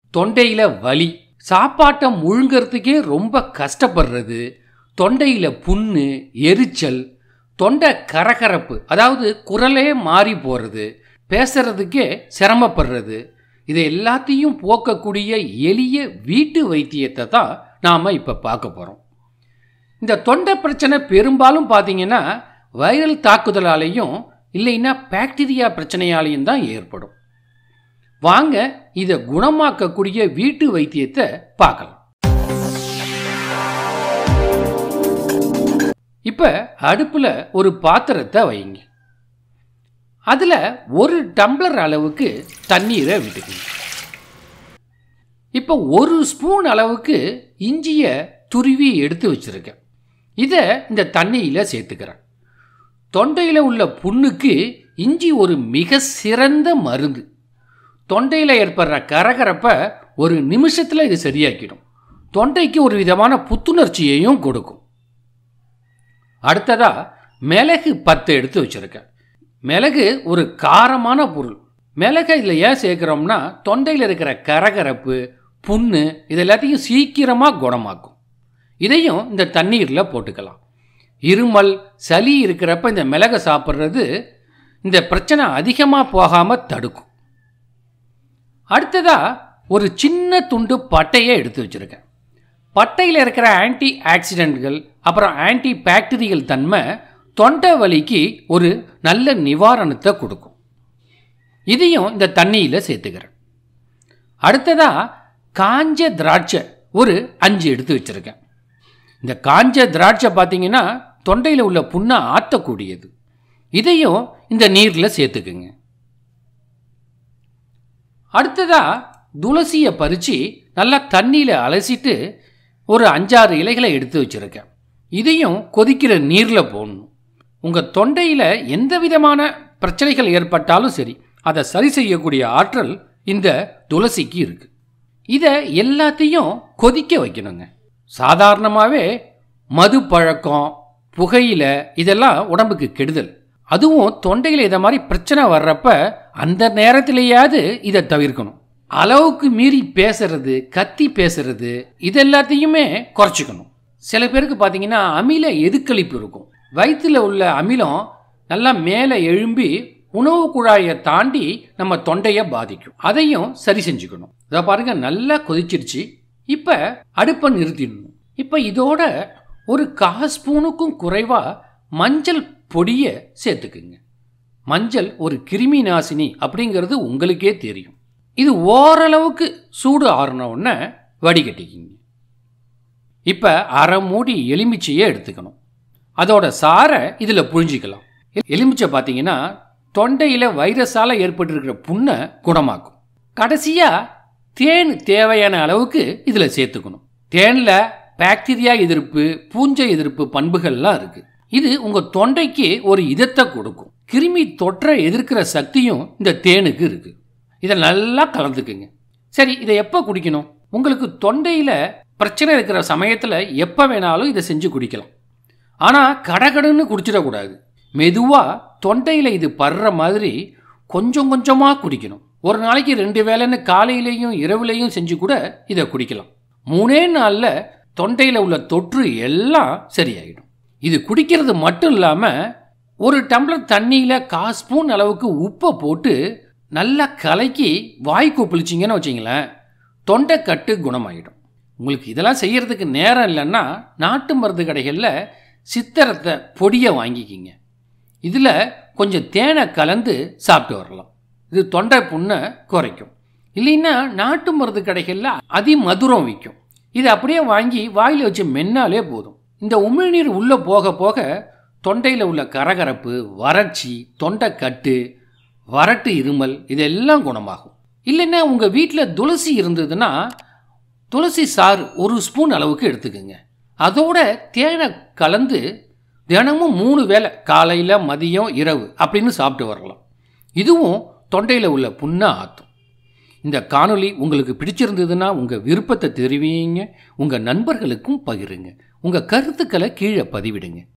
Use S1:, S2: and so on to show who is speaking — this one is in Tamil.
S1: தொண்டையில் வலி சாப்பாட்டை முழுங்கிறதுக்கே ரொம்ப கஷ்டப்படுறது தொண்டையில் புண்ணு எரிச்சல் தொண்டை கரகரப்பு அதாவது குரலே மாறி போகிறது பேசுறதுக்கே சிரமப்படுறது இது எல்லாத்தையும் போக்கக்கூடிய எளிய வீட்டு வைத்தியத்தை தான் நாம் இப்போ பார்க்க போகிறோம் இந்த தொண்டை பிரச்சனை பெரும்பாலும் பார்த்தீங்கன்னா வைரல் தாக்குதலாலையும் இல்லைன்னா பாக்டீரியா பிரச்சனையாலையும் தான் ஏற்படும் வாங்க இதை குணமாக்கக்கூடிய வீட்டு வைத்தியத்தை பார்க்கலாம் இப்போ அடுப்பில் ஒரு பாத்திரத்தை வைங்க அதில் ஒரு டம்ளர் அளவுக்கு தண்ணீரை விட்டுக்கணும் இப்போ ஒரு ஸ்பூன் அளவுக்கு இஞ்சியை துருவி எடுத்து வச்சுருக்கேன் இதை இந்த தண்ணியில் சேர்த்துக்கிறேன் தொண்டையில் உள்ள புண்ணுக்கு இஞ்சி ஒரு மிக சிறந்த மருந்து தொண்டையில் ஏற்படுற கரகரப்பை ஒரு நிமிஷத்தில் இது சரியாக்கிடும் தொண்டைக்கு ஒரு விதமான புத்துணர்ச்சியையும் கொடுக்கும் அடுத்ததா மிளகு பத்து எடுத்து வச்சுருக்கேன் மிளகு ஒரு காரமான பொருள் மிளகை இதில் ஏன் சேர்க்குறோம்னா தொண்டையில் இருக்கிற கரகரப்பு புண்ணு இது எல்லாத்தையும் சீக்கிரமாக குணமாக்கும் இதையும் இந்த தண்ணீரில் போட்டுக்கலாம் இருமல் சளி இருக்கிறப்ப இந்த மிளகை சாப்பிட்றது இந்த பிரச்சனை அதிகமாக போகாமல் தடுக்கும் அடுத்ததாக ஒரு சின்ன துண்டு பட்டையை எடுத்து வச்சுருக்கேன் பட்டையில் இருக்கிற ஆன்டி ஆக்சிடென்ட்கள் அப்புறம் ஆன்டி பாக்டீரியல் தன்மை தொண்டை வலிக்கு ஒரு நல்ல நிவாரணத்தை கொடுக்கும் இதையும் இந்த தண்ணியில் சேர்த்துக்கிறேன் அடுத்ததாக காஞ்ச திராட்சை ஒரு அஞ்சு எடுத்து வச்சுருக்கேன் இந்த காஞ்ச திராட்சை பார்த்தீங்கன்னா தொண்டையில் உள்ள புண்ணை ஆற்றக்கூடியது இதையும் இந்த நீரில் சேர்த்துக்குங்க அடுத்ததாக துளசியை பறித்து நல்லா தண்ணியில் அலசிட்டு ஒரு அஞ்சாறு இலைகளை எடுத்து வச்சுருக்கேன் இதையும் கொதிக்கிற நீரில் போடணும் உங்கள் தொண்டையில் எந்த விதமான பிரச்சனைகள் ஏற்பட்டாலும் சரி அதை சரி செய்யக்கூடிய ஆற்றல் இந்த துளசிக்கு இருக்குது இதை எல்லாத்தையும் கொதிக்க வைக்கணுங்க சாதாரணமாகவே மது பழக்கம் புகையில இதெல்லாம் உடம்புக்கு கெடுதல் அதுவும் தொண்டையில் இதை மாதிரி பிரச்சனை வர்றப்ப அந்த நேரத்திலேயாவது இதை தவிர்க்கணும் அளவுக்கு மீறி பேசுறது கத்தி பேசுறது இது எல்லாத்தையுமே குறைச்சிக்கணும் சில பேருக்கு பார்த்தீங்கன்னா அமில எதுக்களிப்பு இருக்கும் வயிற்றில் உள்ள அமிலம் நல்லா மேலே எழும்பி உணவு குழாயை தாண்டி நம்ம தொண்டையை பாதிக்கும் அதையும் சரி செஞ்சுக்கணும் இதை பாருங்க நல்லா கொதிச்சிருச்சு இப்போ அடுப்பை நிறுத்திடணும் இப்போ இதோட ஒரு கா ஸ்பூனுக்கும் குறைவாக மஞ்சள் பொடியை சேர்த்துக்குங்க மஞ்சள் ஒரு கிருமி நாசினி அப்படிங்கிறது உங்களுக்கே தெரியும் இது ஓரளவுக்கு சூடு ஆறின உடனே வடிகட்டிக்கிங்க இப்போ அரை மூடி எலுமிச்சையை எடுத்துக்கணும் அதோட சாரை இதில் புழிஞ்சிக்கலாம் எலுமிச்சை பார்த்தீங்கன்னா தொண்டையில் வைரஸால் ஏற்பட்டிருக்கிற புண்ணை குணமாக்கும் கடைசியாக தேன் தேவையான அளவுக்கு இதில் சேர்த்துக்கணும் தேனில் பாக்டீரியா எதிர்ப்பு பூஞ்சை எதிர்ப்பு பண்புகள்லாம் இருக்குது இது உங்கள் தொண்டைக்கு ஒரு இதத்தை கொடுக்கும் கிருமி தொற்றை எதிர்க்கிற சக்தியும் இந்த தேனுக்கு இருக்குது இதை நல்லா கலந்துக்குங்க சரி இதை எப்போ குடிக்கணும் உங்களுக்கு தொண்டையில் பிரச்சனை இருக்கிற சமயத்தில் எப்போ வேணாலும் இதை செஞ்சு குடிக்கலாம் ஆனால் கடகடன்னு குடிச்சிடக்கூடாது மெதுவாக தொண்டையில் இது படுற மாதிரி கொஞ்சம் கொஞ்சமாக குடிக்கணும் ஒரு நாளைக்கு ரெண்டு வேளைன்னு காலையிலையும் இரவுலையும் செஞ்சு கூட இதை குடிக்கலாம் மூணே நாளில் தொண்டையில் உள்ள தொற்று எல்லாம் சரியாயிடும் இது குடிக்கிறது மட்டும் இல்லாமல் ஒரு டம்ளர் தண்ணியில் கா ஸ்பூன் அளவுக்கு உப்பை போட்டு நல்லா கலக்கி வாய் கொப்பளிச்சிங்கன்னு வச்சிங்களேன் தொண்டை கட்டு குணமாயிடும் உங்களுக்கு இதெல்லாம் செய்யறதுக்கு நேரம் இல்லைன்னா நாட்டு மருந்து கடைகளில் சித்திரத்தை பொடியை வாங்கிக்கிங்க இதில் கொஞ்சம் தேனை கலந்து சாப்பிட்டு வரலாம் இது தொண்டை புண்ணை குறைக்கும் இல்லைன்னா நாட்டு மருந்து கடைகளில் அதி மதுரம் விற்கும் இது அப்படியே வாங்கி வாயில் வச்சு மென்னாலே போதும் இந்த உமிழ்நீர் உள்ளே போக போக தொண்டையில் உள்ள கரகரப்பு வறட்சி தொண்டை கட்டு வறட்டு இருமல் இதெல்லாம் குணமாகும் இல்லைன்னா உங்கள் வீட்டில் துளசி இருந்ததுன்னா துளசி சாறு ஒரு ஸ்பூன் அளவுக்கு எடுத்துக்கோங்க அதோட தேனை கலந்து தினமும் மூணு வேளை காலையில் மதியம் இரவு அப்படின்னு சாப்பிட்டு வரலாம் இதுவும் தொண்டையில் உள்ள புண்ணை ஆற்றும் இந்த காணொளி உங்களுக்கு பிடிச்சிருந்ததுன்னா உங்கள் விருப்பத்தை தெரிவிங்க உங்கள் நண்பர்களுக்கும் பகிருங்க உங்கள் கருத்துக்களை கீழே பதிவிடுங்க